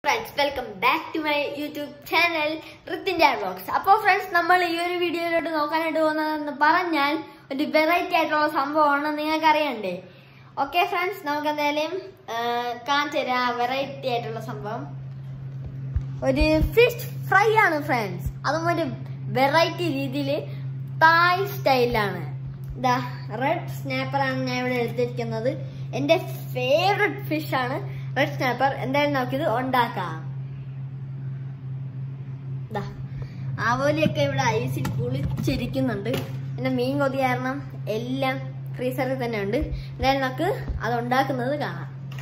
Friends welcome back to my YouTube channel ഋത്തിൻ്റെ vlogs അപ്പോൾ friends നമ്മൾ ഈ ഒരു വീഡിയോയിലോട്ട് നോക്കാനായിട്ട് പോകുന്നതെന്ന് പറഞ്ഞാൽ ഒരു വെറൈറ്റി ആയിട്ടുള്ള സംഭവമാണ് നിങ്ങൾക്ക് അറിയണ്ടേ ഓക്കെ ഫ്രണ്ട്സ് നമുക്ക് എന്തായാലും കാണിച്ചു തരാം വെറൈറ്റി ആയിട്ടുള്ള സംഭവം ഒരു ഫിഷ് ഫ്രൈ ആണ് ഫ്രണ്ട്സ് അതും ഒരു വെറൈറ്റി രീതിയിൽ തായ് സ്റ്റൈലാണ് ഇതാ റെഡ് സ്നാപ്പർ ആണ് ഞാൻ ഇവിടെ എടുത്തിരിക്കുന്നത് എന്റെ ഫേവററ്റ് ഫിഷ് ആണ് റെഡ് സ്നാപ്പർ എന്തായാലും നമുക്കിത് ഉണ്ടാക്കാം ദാ ആവോലിയൊക്കെ ഇവിടെ ഐസിൽ കുളിച്ചിരിക്കുന്നുണ്ട് പിന്നെ മീൻ കൊതി കാരണം എല്ലാം ഫ്രീസറിൽ തന്നെ ഉണ്ട് എന്തായാലും നമുക്ക് അത് ഉണ്ടാക്കുന്നത് കാണാം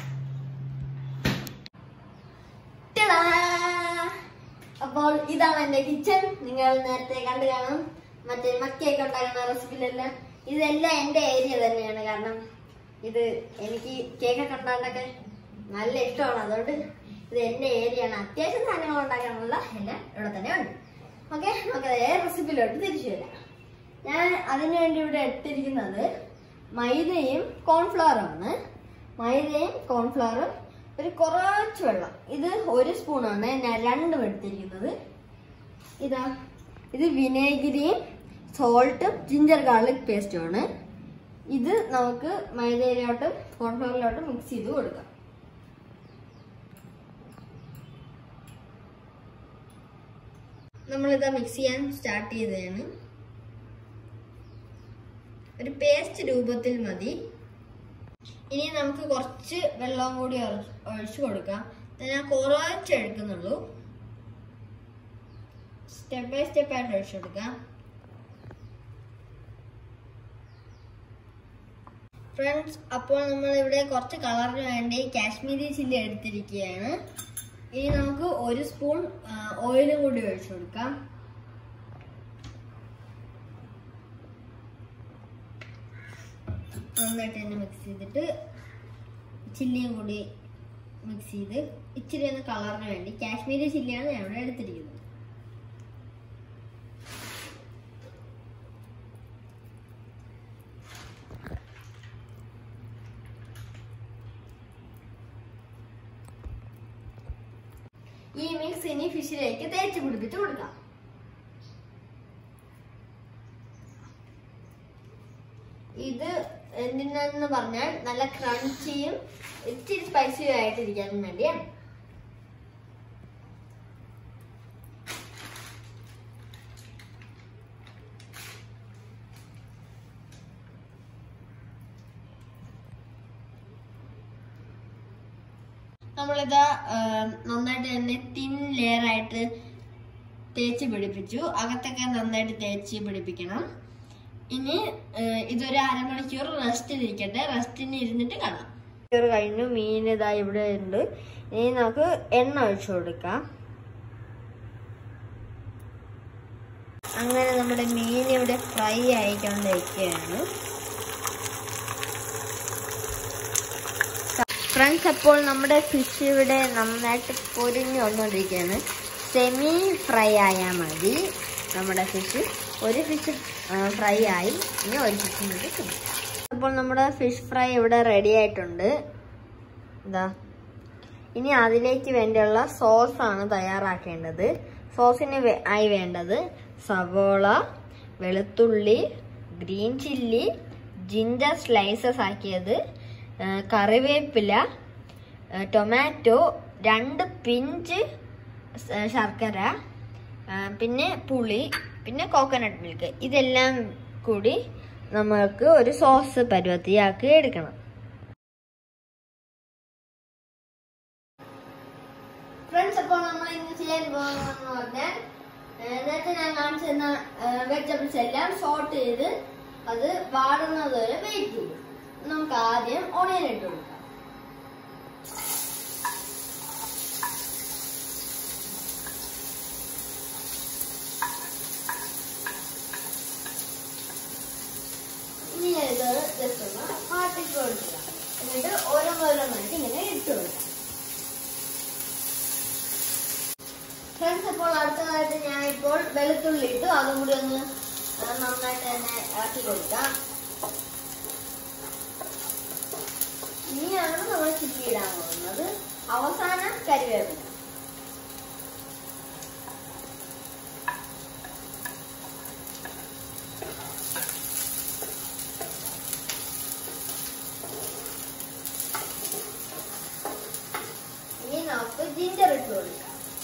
ടാ! അപ്പോൾ ഇതാണ് എന്റെ കിച്ചൺ നിങ്ങൾ നേരത്തെ കണ്ടു കാണും മറ്റേ മക്കയൊക്കെ ഉണ്ടാക്കുന്ന റെസിപ്പിയിലെല്ലാം ഇതെല്ലാം എന്റെ ഏരിയ തന്നെയാണ് കാരണം ഇത് എനിക്ക് കേക്കൊക്കെ ഉണ്ടാക്കാനൊക്കെ നല്ല ഇഷ്ടമാണ് അതുകൊണ്ട് ഇത് എന്റെ ഏരിയ ആണ് അത്യാവശ്യം സാധനങ്ങൾ ഉണ്ടാക്കാനുള്ള എല്ലാം ഇവിടെ തന്നെ ഉണ്ട് ഓക്കെ നമുക്ക് അതേ റെസിപ്പിയിലോട്ട് തിരിച്ചു വരാം ഞാൻ അതിനു വേണ്ടി ഇവിടെ ഇട്ടിരിക്കുന്നത് മൈദയും കോൺഫ്ലവറും ആണ് മൈദയും കോൺഫ്ലവറും ഒരു കുറച്ച് വെള്ളം ഇത് ഒരു സ്പൂണാണ് ഞാൻ രണ്ടും എടുത്തിരിക്കുന്നത് ഇതാ ഇത് വിനേഗിരിയും സോൾട്ടും ജിഞ്ചർ ഗാർലിക് പേസ്റ്റും ആണ് ഇത് നമുക്ക് മൈദയിലോട്ടും കോൺഫ്ലവറിലോട്ടും മിക്സ് ചെയ്ത് കൊടുക്കാം നമ്മളിതാ മിക്സ് ചെയ്യാൻ സ്റ്റാർട്ട് ചെയ്തതാണ് ഒരു പേസ്റ്റ് രൂപത്തിൽ മതി ഇനി നമുക്ക് കുറച്ച് വെള്ളം കൂടി ഒഴി- ഒഴിച്ചു കൊടുക്കാം ഇത് ഞാൻ കുറച്ച് എടുക്കുന്നുള്ളൂ സ്റ്റെപ്പ് ബൈ സ്റ്റെപ്പ് ആയിട്ട് ഒഴിച്ചു കൊടുക്കാം ഫ്രണ്ട്സ് അപ്പോൾ നമ്മൾ ഇവിടെ കുറച്ച് കളറിന് വേണ്ടി കാശ്മീരി ചില്ലി എടുത്തിരിക്കുകയാണ് ഇനി നമുക്ക് ഒരു സ്പൂൺ ഓയിലും കൂടി ഒഴിച്ചു കൊടുക്കാം നന്നായിട്ട് തന്നെ മിക്സ് ചെയ്തിട്ട് ചില്ലിയും കൂടി മിക്സ് ചെയ്ത് ഇച്ചിരി ഒന്ന് കളറിന് വേണ്ടി കാശ്മീരി ചില്ലിയാണ് ഞാൻ ഇവിടെ എടുത്തിരിക്കുന്നത് ഈ മിക്സ് ഇനി ഫിഷിലേക്ക് തേച്ച് പിടിപ്പിച്ച് കൊടുക്കാം ഇത് എന്തിനാന്ന് പറഞ്ഞാൽ നല്ല ക്രഞ്ചിയും ഇച്ചിരി സ്പൈസിയും ആയിട്ടിരിക്കാൻ വേണ്ടിയാണ് നമ്മളിതാ ആ, നന്നായിട്ട് തന്നെ തിൻ ലെയർ ആയിട്ട് തേച്ച് പിടിപ്പിച്ചു അകത്തൊക്കെ നന്നായിട്ട് തേച്ച് പിടിപ്പിക്കണം ഇനി ഏഹ്, ഇതൊരു അരമണിക്കൂർ റെസ്റ്റിൽ ഇരിക്കട്ടെ റെസ്റ്റിന് ഇരുന്നിട്ട് കാണാം മണിക്കൂർ കഴിഞ്ഞു മീൻ ഇതാ ഇവിടെ ഉണ്ട് ഇനി നമുക്ക് എണ്ണ ഒഴിച്ചു കൊടുക്കാം അങ്ങനെ നമ്മുടെ മീൻ ഇവിടെ ഫ്രൈ ആയിക്കൊണ്ടിരിക്കുകയാണ് ഫ്രണ്ട്സ് അപ്പോൾ നമ്മുടെ ഫിഷ് ഇവിടെ നന്നായിട്ട് പൊരിഞ്ഞു വന്നുകൊണ്ടിരിക്കുകയാണ് സെമി ഫ്രൈ ആയാൽ മതി നമ്മുടെ ഫിഷ് ഒരു ഫിഷ് ഫ്രൈ ആയി ഇനി ഒരു ഫിഷ് കൂടി കിട്ടും അപ്പോൾ നമ്മുടെ ഫിഷ് ഫ്രൈ ഇവിടെ റെഡി ആയിട്ടുണ്ട് ഇതാ ഇനി അതിലേക്ക് വേണ്ടിയുള്ള സോസ് ആണ് തയ്യാറാക്കേണ്ടത് സോസിന് വേ- ആയി വേണ്ടത് സവോള വെളുത്തുള്ളി ഗ്രീൻ ചില്ലി ജിഞ്ചർ സ്ലൈസസ് ആക്കിയത് ആ, കറിവേപ്പില ആ, ടൊമാറ്റോ രണ്ട് പിഞ്ച് സ- ശർക്കര ആ, പിന്നെ പുളി പിന്നെ കോക്കനട്ട് മിൽക്ക് ഇതെല്ലാം കൂടി നമ്മൾക്ക് ഒരു സോസ് പരുവത്തിയാക്കി എടുക്കണം ഫ്രണ്ട്സ് അപ്പോൾ നമ്മൾ ഇന്ന് ചെയ്യാൻ പോകുന്നതെന്ന് പറഞ്ഞാൽ ഏഹ്, നേരത്തെ ഞാൻ കാണിച്ചു തന്ന വെജിറ്റബിൾസ് എല്ലാം സോർട്ട് ചെയ്ത് അത് വാടുന്നത് വരെ വെയിറ്റ് ചെയ്യും നമുക്ക് ആദ്യം ഓണിയൻ ഇട്ട് കൊടുക്കാം ഇനി ഇത് ജസ്റ്റ് ഒന്ന് പാട്ടിട്ട് കൊടുക്കുക എന്നിട്ട് ഓരോന്നോരോന്നായിട്ട് ഇങ്ങനെ ഇട്ട് കൊടുക്കാം ഫ്രണ്ട്സ് അപ്പോൾ അടുത്തതായിട്ട് ഞാൻ ഇപ്പോൾ വെളുത്തുള്ളി ഇട്ടു അതും കൂടി ഒന്ന് ആ, നന്നായിട്ട് തന്നെ ഇളക്കി കൊടുക്കാം ഇനിയാണ് നമ്മൾ ചില്ലി ഇടാൻ പോകുന്നത് അവസാനം കരിവേപ്പില നമുക്ക് ജിഞ്ചർ ഇട്ട് കൊടുക്കാം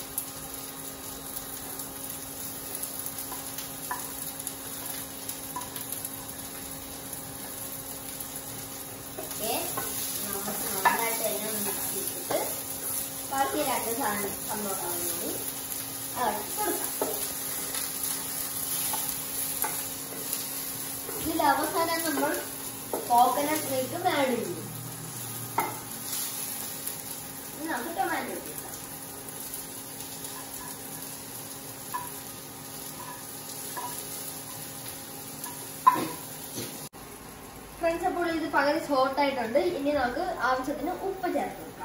ഓക്കെ നമുക്ക് നന്നായിട്ട് തന്നെ മിക്സ് ചെയ്തിട്ട് ബാക്കി രണ്ട് സാധനം സംഭവം വേണ്ടി ഇളക്കി കൊടുക്കാം ഇതിൽ അവസാനം നമ്മൾ കോക്കനട്ട് മിൽക്ക് ആഡ് ചെയ്യും ഇനി നമുക്ക് ടൊമാറ്റോ ഇട്ട് കൊടുക്കാം. ഫ്രണ്ട്സ് അപ്പോൾ ഇത് പകുതി ഷോർട്ട് ആയിട്ടുണ്ട് ഇനി നമുക്ക് ആവശ്യത്തിന് ഉപ്പ് ചേർത്ത് കൊടുക്കാം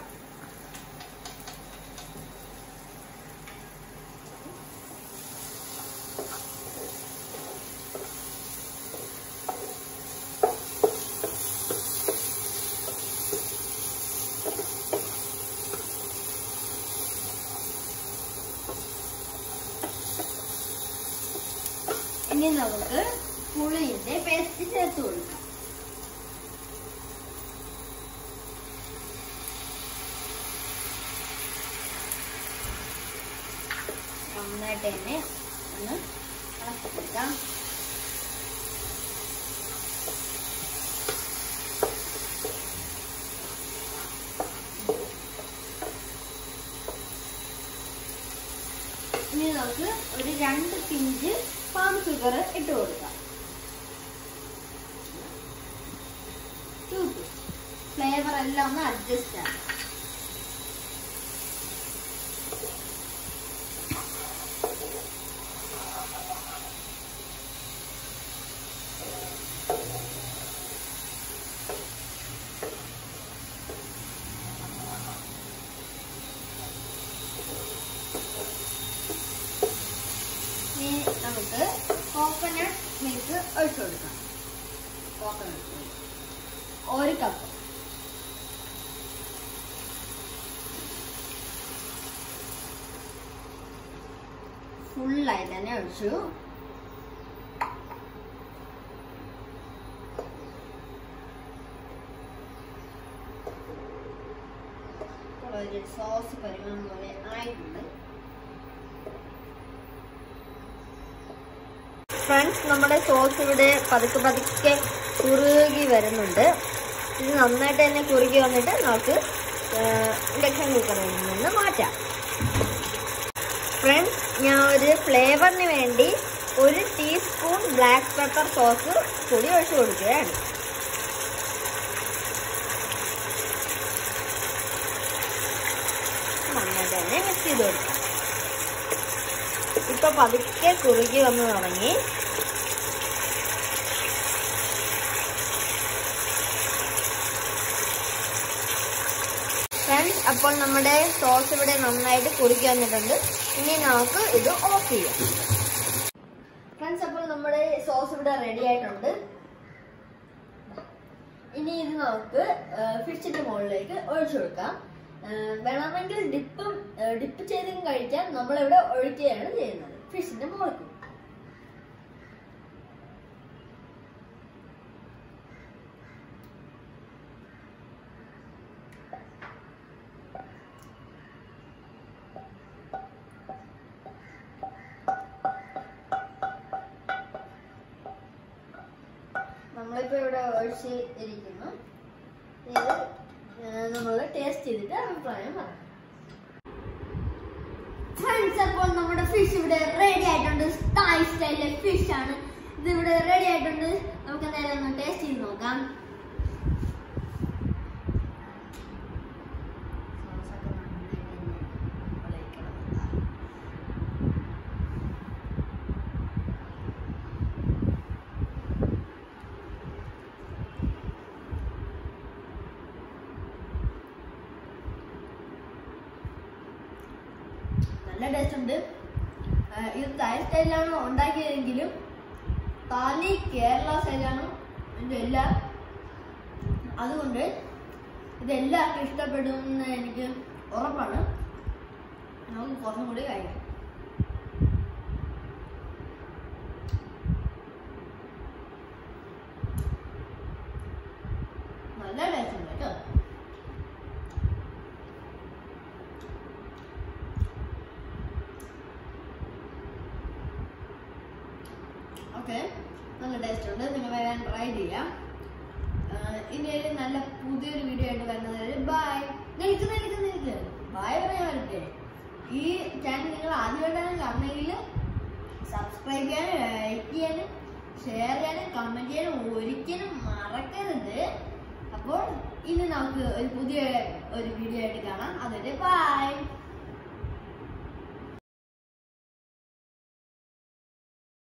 ഇനി നമുക്ക് പുളിയുടെ പേസ്റ്റ് ചേർത്ത് കൊടുക്കാം നന്നായിട്ട് തന്നെ ഒന്ന് ഇളക്കി കൊടുക്കാം ഇനി നമുക്ക് ഒരു രണ്ട് പിഞ്ച് പാം ഷുഗർ ഇട്ട് കൊടുക്കാം ഫ്ലേവർ എല്ലാം ഒന്ന് അഡ്ജസ്റ്റ് ആക്കാം ഇനി നമുക്ക് കോക്കനട്ട് മിൽക്ക് ഒഴിച്ചു കൊടുക്കാം കോക്കനട്ട് മിൽക്ക് ഒരു കപ്പ് ഫുള്ളായി തന്നെ ഒഴിച്ചു ഇപ്പോൾ ഒരു സോസ് പരിമാണം പോലെ ആയിട്ടുണ്ട് ഫ്രണ്ട്സ് നമ്മുടെ സോസ് ഇവിടെ പതുക്കെ പതുക്കെ കുറുകി വരുന്നുണ്ട് ഇത് നന്നായിട്ട് തന്നെ കുറുകി വന്നിട്ട് നമുക്ക് ഇൻഡക്ഷൻ കുക്കറിൽ നിന്ന് മാറ്റാം ഫ്രണ്ട്സ് ഞാൻ ഒരു ഫ്ലേവറിന് വേണ്ടി ഒരു ടീസ്പൂൺ ബ്ലാക്ക് പെപ്പർ സോസ് കൂടി ഒഴിച്ചു കൊടുക്കുകയാണ് നന്നായിട്ട് തന്നെ മിക്സ് ചെയ്ത് കൊടുക്കാം ഇപ്പൊ പതുക്കെ കുറുകി വന്ന് തുടങ്ങി ഫ്രണ്ട്സ് അപ്പോൾ നമ്മുടെ സോസ് ഇവിടെ നന്നായിട്ട് കുറുകി വന്നിട്ടുണ്ട് ഇനി നമുക്ക് ഇത് ഓഫ് ചെയ്യാം ഫ്രണ്ട്സ് അപ്പോൾ നമ്മുടെ സോസ് ഇവിടെ റെഡി ആയിട്ടുണ്ട് ഇനി ഇത് നമുക്ക് ഫിഷിന്റെ മുകളിലേക്ക് ഒഴിച്ചു കൊടുക്കാം ആ, വേണമെങ്കിൽ ഡിപ്പും ഡിപ്പ് ചെയ്തും കഴിക്കാൻ നമ്മളിവിടെ ഒഴിക്കുകയാണ് ചെയ്യുന്നത് ഫിഷിന്റെ മുകൾക്ക് നമ്മളിപ്പോ ഇവിടെ ഒഴിച്ച് ഇരിക്കുന്നു ഇത് നമ്മൾ ടേസ്റ്റ് ചെയ്തിട്ട് അഭിപ്രായം പറയാം ഫ്രണ്ട്സ് അപ്പോൾ നമ്മുടെ ഫിഷ് ഇവിടെ റെഡി ആയിട്ടുണ്ട് തായ് സ്റ്റൈലിലെ ഫിഷ് ആണ് ഇത് ഇവിടെ റെഡി ആയിട്ടുണ്ട് നമുക്ക് എന്തായാലും ഒന്ന് ടേസ്റ്റ് ചെയ്ത് നോക്കാം സോസൊക്കെ നന്നായിട്ട് തന്നെ ഒഴിക്കണം. നല്ല ടേസ്റ്റ് ഉണ്ട് ആ, ഇത് തായ് സ്റ്റൈലിലാണ് ഉണ്ടാക്കിയതെങ്കിലും താലി കേരള സ്റ്റൈലാണ് ഇതിന്റെ എല്ലാം അതുകൊണ്ട് ഇത് എല്ലാവർക്കും ഇഷ്ടപ്പെടുമെന്ന് എനിക്ക് ഉറപ്പാണ് നമുക്ക് കുറച്ചും കൂടി കഴിക്കാം നല്ല ടേസ്റ്റ് ഉണ്ട് കേട്ടോ ഓക്കെ നല്ല ടേസ്റ്റ് ഉണ്ട് നിങ്ങൾ വേഗം ട്രൈ ചെയ്യാം ആഹ് ഇനി ഒരു നല്ല പുതിയൊരു വീഡിയോ ആയിട്ട് വരുന്നത് ബൈ നിൽക്ക് നിൽക്ക് നിൽക്ക് ബൈ പറയാൻ വരട്ടെ ഈ ചാനൽ നിങ്ങൾ ആദ്യമായിട്ടാണ് കാണണമെങ്കിൽ സബ്സ്ക്രൈബ് ചെയ്യാനും ലൈക്ക് ചെയ്യാനും ഷെയർ ചെയ്യാനും കമന്റ് ചെയ്യാനും ഒരിക്കലും മറക്കരുത് അപ്പോൾ ഇനി നമുക്ക് ഒരു പുതിയ ഒരു വീഡിയോ ആയിട്ട് കാണാം അതുവരെ ബൈ